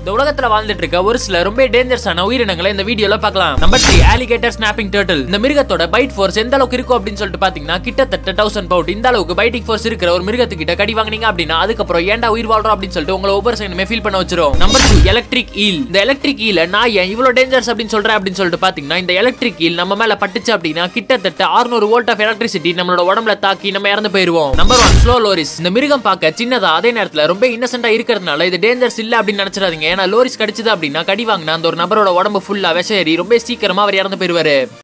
இந்த உலகத்துல வாழ்ந்துட்டு இருக்க ஒரு சில ரொம்ப டேஞ்சரஸான உயிரினங்களை இந்த வீடியோல பார்க்கலாம் number three alligator snapping turtle இந்த மிருகத்தோட பைட் ஃபோர்ஸ் எந்த அளவுக்கு இருக்கும் அப்படின்னு சொல்லிட்டு பாத்தீங்கன்னா கிட்டத்தட்ட தௌசண்ட் பவுட் இந்த அளவுக்கு பைட்டிங் ஃபோர்ஸ் இருக்கிற ஒரு மிருகத்துக்கிட்ட கடி வாங்குனீங்க அப்படின்னா அதுக்கப்புறம் ஏன்டா உயிர் வாழ்றோம் அப்படின்னு சொல்லிட்டு உங்களை ஒவ்வொரு செகண்டுமே ஃபீல் பண்ண வச்சிரும் நம்பர் டூ எலக்ட்ரிக் ஈல் இந்த எலக்ட்ரிக் ஈல நான் ஏன் இவ்வளவு டேஞ்சர்ஸ் அப்படின்னு சொல்றேன் அப்படின்னு சொல்லிட்டு பாத்தீங்கன்னா இந்த எலக்ட்ரிக் ஈல் நம்ம மேல பட்டுச்சு அப்படின்னா கிட்டத்தட்ட 600 வோல்ட் ஆஃப் எலக்ட்ரிசிட்டி நம்மளோட உடம்புல தாக்கி நம்ம இறந்து போயிருவோம் நம்பர் ஒன் ஸ்லோ லோரிஸ் இந்த மிருகம் பார்க்க சின்னதா அதே நேரத்துல ரொம்ப இன்னசென்ட்டா இருக்கிறதுனால இது டேஞ்சர்ஸ் இல்ல அப்படின்னு நினைச்சிடாதீங்க ஏன்னா லோரிஸ் கடிச்சது அப்படின்னா கடி வாங்கினா அந்த ஒரு நபரோட உடம்பு ஃபுல்லா விஷ ஏறி ரொம்ப சீக்கிரமா அவர் இறந்து போயிருவாரு